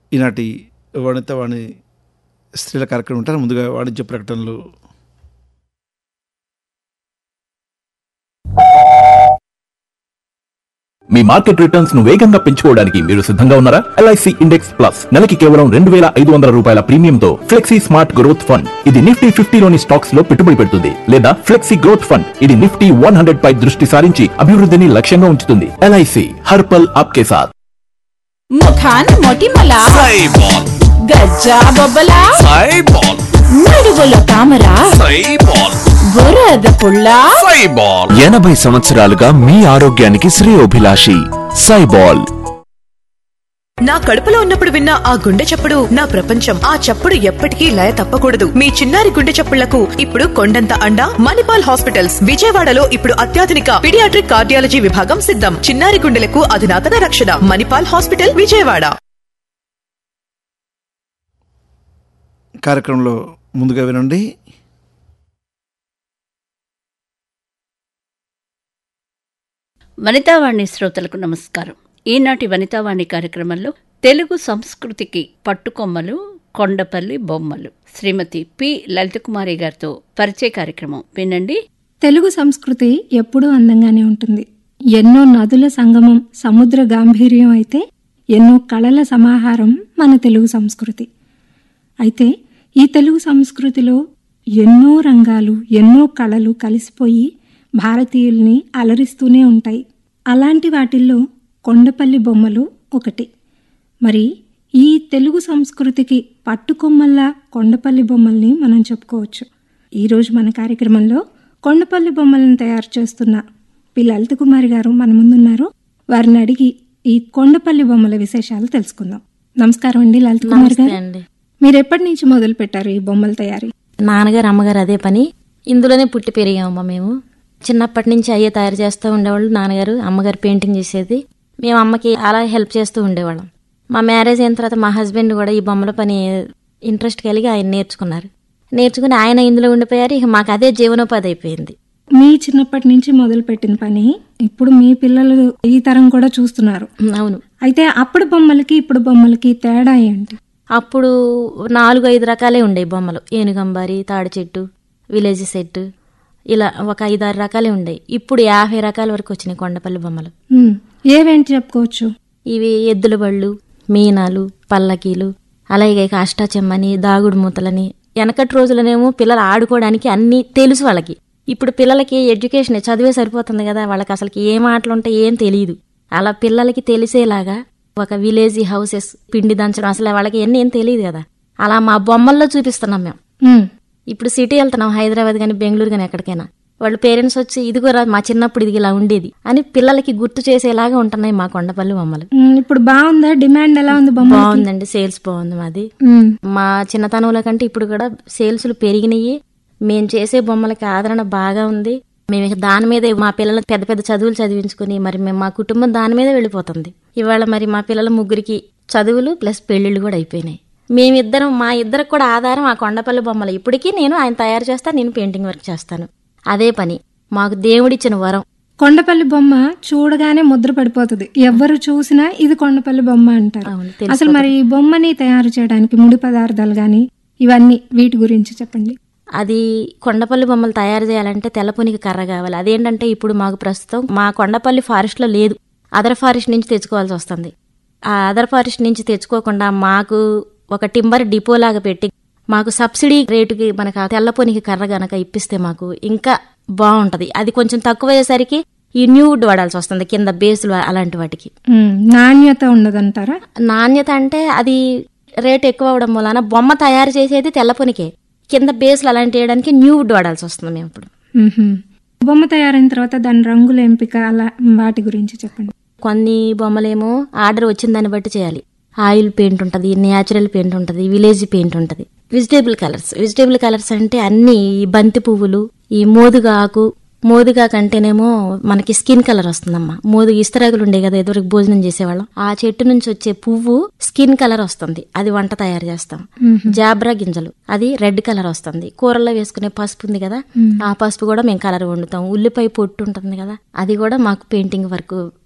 ఈనాటి వనిత వాణి స్త్రీల కార్యక్రమం ఉంటారు ముందుగా వాణిజ్య ప్రకటనలు మీ మార్కెట్ రిటర్న్స్ ను వేగంగా పెంచుకోవడానికి మీరు సిద్ధంగా ఉన్నారా ఎల్ఐసి ఇండెక్స్ ప్లస్ నెలకి కేవలం రెండు వేల ఐదు వందల రూపాయల ప్రీమియంతో ఫ్లెక్సీ స్మార్ట్ గ్రోత్ ఫండ్ ఇది నిఫ్టీ ఫిఫ్టీలోని స్టాక్స్ లో పెట్టుబడి పెడుతుంది లేదా ఫ్లెక్సీ గ్రోత్ ఫండ్ ఇది నిఫ్టీ వన్ హండ్రెడ్ పై దృష్టి సారించి అభివృద్ధిని లక్ష్యంగా ఉంచుతుంది ఎల్ఐసి హర్పల్ ఆప్కే సాథ్ ముఖాన్ మొటిమల సైబాల్ గజ్జా బొబ్బల సైబాల్ నడుగుల తామర సైబాల్ బురద పుల్ల సైబాల్ ఎనభై సంవత్సరాలుగా మీ ఆరోగ్యానికి శ్రేయోభిలాషి సైబాల్ నా కడుపులో ఉన్నప్పుడు విన్న ఆ గుండె చప్పుడు నా ప్రపంచం ఆ చప్పుడు ఎప్పటికీ లయ తప్పకూడదు మీ చిన్నారి గుండె చప్పుళ్లకు ఇప్పుడు కొండంత అండ మణిపాల్ హాస్పిటల్స్ విజయవాడలో ఇప్పుడు అత్యాధునిక పిడియాట్రిక్ కార్డియాలజీ విభాగం సిద్ధం చిన్నారి గుండెలకు అధునాతన రక్షణ మణిపాల్ హాస్పిటల్ విజయవాడ కార్యక్రమంలో ముందుగా వినండి వనితావాణి శ్రోతలకు నమస్కారం ఈనాటి వనితావాణి కార్యక్రమంలో తెలుగు సంస్కృతికి పట్టుకొమ్మలు కొండపల్లి బొమ్మలు శ్రీమతి పి లలితకుమారి గారితో పరిచయ కార్యక్రమం వినండి తెలుగు సంస్కృతి ఎప్పుడూ అందంగానే ఉంటుంది ఎన్నో నదుల సంగమం సముద్ర గాంభీర్యం అయితే ఎన్నో కళల సమాహారం మన తెలుగు సంస్కృతి అయితే ఈ తెలుగు సంస్కృతిలో ఎన్నో రంగాలు ఎన్నో కళలు కలిసిపోయి భారతీయుల్ని అలరిస్తూనే ఉంటాయి అలాంటి వాటిల్లో కొండపల్లి బొమ్మలు ఒకటి మరి ఈ తెలుగు సంస్కృతికి పట్టుకొమ్మల్లా కొండపల్లి బొమ్మల్ని మనం చెప్పుకోవచ్చు ఈరోజు మన కార్యక్రమంలో కొండపల్లి బొమ్మలను తయారు చేస్తున్న పి లలిత కుమారి గారు మన ముందున్నారు వారిని అడిగి ఈ కొండపల్లి బొమ్మల విశేషాలు తెలుసుకుందాం నమస్కారం అండి లలిత కుమారి గారు అండి మీరు ఎప్పటి నుంచి మొదలు పెట్టారు ఈ బొమ్మల తయారీ నాన్నగారు అమ్మగారు అదే పని ఇందులోనే పుట్టి పెరిగామమ్మా మేము చిన్నప్పటి నుంచి అయ్యే తయారు చేస్తూ ఉండేవాళ్ళు నాన్నగారు అమ్మగారు పెయింటింగ్ చేసేది మేము అమ్మకి అలా హెల్ప్ చేస్తూ ఉండేవాళ్ళం మా మ్యారేజ్ అయిన తర్వాత మా హస్బెండ్ కూడా ఈ బొమ్మల పని ఇంట్రెస్ట్ కలిగి ఆయన నేర్చుకున్నారు నేర్చుకుని ఆయన ఇందులో ఉండిపోయారు ఇక మాకు అదే జీవనోపాధి అయిపోయింది మీ చిన్నప్పటి నుంచి మొదలు పెట్టిన పని ఇప్పుడు మీ పిల్లలు ఈ తరం కూడా చూస్తున్నారు అవును అయితే అప్పుడు బొమ్మలకి ఇప్పుడు బొమ్మలకి తేడా ఏంటి అప్పుడు నాలుగు ఐదు రకాలే ఉండేవి బొమ్మలు ఏనుగంబారి తాడి చెట్టు విలేజ్ సెట్ ఇలా ఒక ఐదారు రకాలే ఉండేవి ఇప్పుడు యాభై రకాల వరకు వచ్చినాయి కొండపల్లి బొమ్మలు ఉమ్, ఏవేంటి చెప్పుకోవచ్చు ఇవి ఎద్దుల బళ్ళు మీనాలు పల్లకీలు అలాగే ఇక అష్టాచెమ్మని దాగుడు మూతలని వెనకటి రోజులనేమో పిల్లలు ఆడుకోవడానికి అన్నీ తెలుసు వాళ్ళకి ఇప్పుడు పిల్లలకి ఎడ్యుకేషన్ చదివే సరిపోతుంది కదా వాళ్ళకి అసలు ఏం ఆటలు ఉంటాయి ఏం తెలియదు అలా పిల్లలకి తెలిసేలాగా ఒక విలేజ్ హౌసెస్ పిండి దంచడం అసలు వాళ్ళకి ఎన్ని ఏం తెలియదు కదా అలా మా బొమ్మల్లో చూపిస్తున్నాం మేము ఉమ్, ఇప్పుడు సిటీ వెళ్తున్నాం హైదరాబాద్ కానీ బెంగళూరు కానీ ఎక్కడికైనా వాళ్ళ పేరెంట్స్ వచ్చి ఇదిగోరా మా చిన్నప్పుడు ఇది ఇలా ఉండేది అని పిల్లలకి గుర్తు చేసేలాగా ఉంటున్నాయి మా కొండపల్లి బొమ్మలు ఉమ్, ఇప్పుడు బాగుందా డిమాండ్ ఎలా ఉంది బొమ్మ బాగుందండి సేల్స్ బాగుంది మాది మా చిన్నతనంలో కంటే ఇప్పుడు కూడా సేల్స్లు పెరిగినాయి మేము చేసే బొమ్మలకి ఆదరణ బాగా ఉంది మేము ఇక దాని మీదే మా పిల్లలకి పెద్ద పెద్ద చదువులు చదివించుకుని మరి మేము మా కుటుంబం దాని మీదే వెళ్ళిపోతుంది ఇవాళ మరి మా పిల్లల ముగ్గురికి చదువులు ప్లస్ పెళ్లిళ్ళు కూడా అయిపోయినాయి మేమిద్దరం మా ఇద్దరికి కూడా ఆధారం ఆ కొండపల్లి బొమ్మలు ఇప్పటికీ నేను ఆయన తయారు చేస్తాను నేను పెయింటింగ్ వర్క్ చేస్తాను అదే పని మాకు దేవుడిచ్చిన వరం కొండపల్లి బొమ్మ చూడగానే ముద్ర పడిపోతుంది ఎవరు చూసినా ఇది కొండపల్లి బొమ్మ అంటారు అవును, అసలు మరి ఈ బొమ్మని తయారు చేయడానికి ముడి పదార్థాలు గాని ఇవన్నీ వీటి గురించి చెప్పండి అది కొండపల్లి బొమ్మలు తయారు చేయాలంటే తెల్లపునికి కర్ర కావాలి అదేంటంటే ఇప్పుడు మాకు ప్రస్తుతం మా కొండపల్లి ఫారెస్ట్ లో లేదు అదర్ ఫారెస్ట్ నుంచి తెచ్చుకోవాల్సి వస్తుంది ఆ అదర్ ఫారెస్ట్ నుంచి తెచ్చుకోకుండా మాకు ఒక టింబర్ డిపో లాగా పెట్టి మాకు సబ్సిడీ రేటుకి మనకు ఆ తెల్లపునికి కర్ర గనక ఇప్పిస్తే మాకు ఇంకా బాగుంటది అది కొంచెం తక్కువ అయ్యేసరికి ఈ న్యూ వుడ్ వాడాల్సి వస్తుంది కింద బేసులు అలాంటి వాటికి ఉమ్, నాణ్యత ఉండదంటారా నాణ్యత అంటే అది రేట్ ఎక్కువ అవడం వలన బొమ్మ తయారు చేసేది తెల్లపునికే కింద బేస్లు అలాంటి వేయడానికి న్యూ వుడ్ వాడాల్సి వస్తుంది మేము ఇప్పుడు ఉహుం. బొమ్మ తయారైన తర్వాత దాని రంగుల ఎంపిక అలా వాటి గురించి చెప్పండి కొన్ని బొమ్మలేమో ఆర్డర్ వచ్చిన దాన్ని బట్టి చేయాలి ఆయిల్ పెయింట్ ఉంటుంది న్యాచురల్ పెయింట్ ఉంటుంది విలేజ్ పెయింట్ ఉంటుంది వెజిటేబుల్ కలర్స్ వెజిటేబుల్ కలర్స్ అంటే అన్ని ఈ బంతి పువ్వులు ఈ మోదుగా ఆకు మోదుగా కంటేనేమో మనకి స్కిన్ కలర్ వస్తుందమ్మా మోదు ఇస్తరాకులు ఉండే కదా ఎదురుకు భోజనం చేసేవాళ్ళం ఆ చెట్టు నుంచి వచ్చే పువ్వు స్కిన్ కలర్ వస్తుంది అది వంట తయారు చేస్తాం జాబ్రా గింజలు అది రెడ్ కలర్ వస్తుంది కూరల్లో వేసుకునే పసుపు ఉంది కదా ఆ పసుపు కూడా మేము కలర్ వండుతాం ఉల్లిపాయ పొట్టు ఉంటుంది కదా అది కూడా మాకు పెయింటింగ్ వర్క్